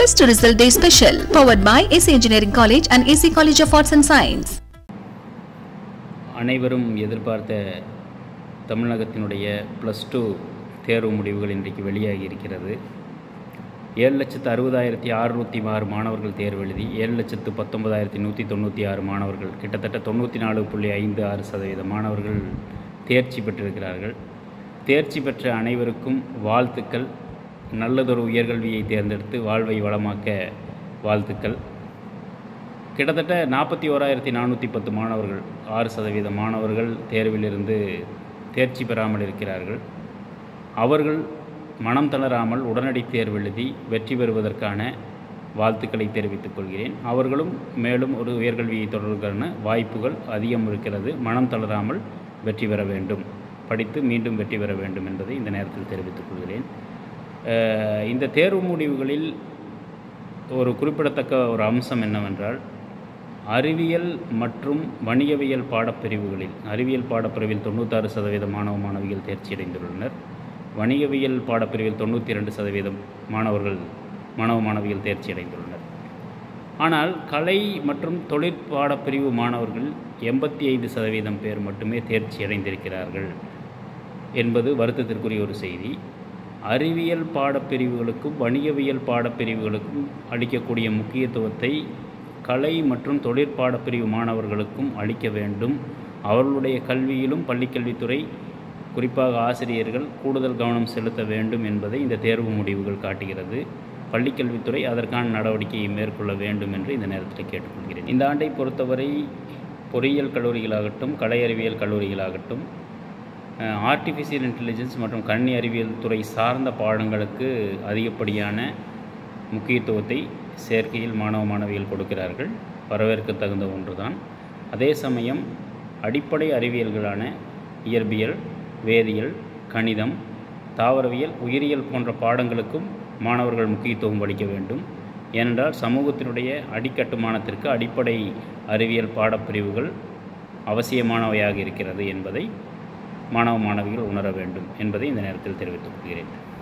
Best Result Day Special, powered by AC Engineering College and AC College of Arts and Science. அனைவரும் எதிர்பார்த்த தமிழகத்தினுடைய plus two தேர்வு முடிவுகள் இன்றைக்கு வெளியாகி இருக்கிறது ஏழு லட்சத்து அறுபதாயிரத்தி அறுநூற்றி ஆறு மாணவர்கள் தேர்வு எழுதி ஏழு லட்சத்து பத்தொன்பதாயிரத்தி நூற்றி தொண்ணூற்றி ஆறு மாணவர்கள் கிட்டத்தட்ட தொண்ணூற்றி நாலு புள்ளி ஐந்து ஆறு சதவீத மாணவர்கள் தேர்ச்சி பெற்றிருக்கிறார்கள் தேர்ச்சி பெற்ற அனைவருக்கும் வாழ்த்துக்கள் நல்லதொரு உயர்கல்வியை தேர்ந்தெடுத்து வாழ்வை வளமாக்க வாழ்த்துக்கள் கிட்டத்தட்ட நாற்பத்தி ஓராயிரத்தி நானூற்றி பத்து மாணவர்கள் ஆறு சதவீத மாணவர்கள் தேர்விலிருந்து தேர்ச்சி பெறாமல் இருக்கிறார்கள் அவர்கள் மனம் தளராமல் உடனடி தேர்வு எழுதி வெற்றி பெறுவதற்கான வாழ்த்துக்களை தெரிவித்துக் கொள்கிறேன் அவர்களும் மேலும் ஒரு உயர்கல்வியை தொடர்வதற்கான வாய்ப்புகள் அதிகம் இருக்கிறது மனம் தளராமல் வெற்றி பெற வேண்டும் படித்து மீண்டும் வெற்றி பெற வேண்டும் என்பதை இந்த நேரத்தில் தெரிவித்துக் கொள்கிறேன் அஹ் இந்த தேர்வு முடிவுகளில் ஒரு குறிப்பிடத்தக்க ஒரு அம்சம் என்னவென்றால் அறிவியல் மற்றும் வணிகவியல் பாடப்பிரிவுகளில் அறிவியல் பாடப்பிரிவில் தொண்ணூத்தாறு சதவீத மாணவ மாணவிகள் தேர்ச்சி அடைந்துள்ளனர் வணிகவியல் பாடப்பிரிவில் தொண்ணூற்றி ரெண்டு சதவீதம் மாணவர்கள் மாணவ மாணவிகள் தேர்ச்சி அடைந்துள்ளனர் ஆனால் கலை மற்றும் தொழிற்பாடப்பிரிவு மாணவர்கள் எண்பத்தி ஐந்து சதவீதம் பேர் மட்டுமே தேர்ச்சி அடைந்திருக்கிறார்கள் என்பது வருத்தத்திற்குரிய ஒரு செய்தி அறிவியல் பாடப்பிரிவுகளுக்கும் வணிகவியல் பாடப்பிரிவுகளுக்கும் அளிக்கக்கூடிய முக்கியத்துவத்தை கலை மற்றும் தொழிற்பாடப்பிரிவு மாணவர்களுக்கும் அளிக்க வேண்டும் அவர்களுடைய கல்வியிலும் பள்ளிக்கல்வித்துறை குறிப்பாக ஆசிரியர்கள் கூடுதல் கவனம் செலுத்த வேண்டும் என்பதை இந்த தேர்வு முடிவுகள் காட்டுகிறது பள்ளிக்கல்வித்துறை அதற்கான நடவடிக்கையை மேற்கொள்ள வேண்டும் என்று இந்த நேரத்தில் கேட்டுக்கொள்கிறேன் இந்த ஆண்டை பொறுத்தவரை பொறியியல் கல்லூரிகளாகட்டும் கலை அறிவியல் கல்லூரிகளாகட்டும் ஆர்டிஃபிஷியல் இன்டெலிஜென்ஸ் மற்றும் கணினி அறிவியல் துறை சார்ந்த பாடங்களுக்கு அதிகப்படியான முக்கியத்துவத்தை சேர்க்கையில் மாணவ மாணவிகள் கொடுக்கிறார்கள் வரவேற்க தகுந்த ஒன்றுதான் அதே சமயம் அடிப்படை அறிவியல்களான இயற்பியல் வேதியியல் கணிதம் தாவரவியல் உயிரியல் போன்ற பாடங்களுக்கும் மாணவர்கள் முக்கியத்துவம் அளிக்க வேண்டும் ஏனென்றால் சமூகத்தினுடைய அடிக்கட்டுமானத்திற்கு அடிப்படை அறிவியல் பாடப்பிரிவுகள் அவசியமானவையாக இருக்கிறது என்பதை மாணவ மாணவிகள் உணர வேண்டும் என்பதை இந்த நேரத்தில் தெரிவித்துக் கொள்கிறேன்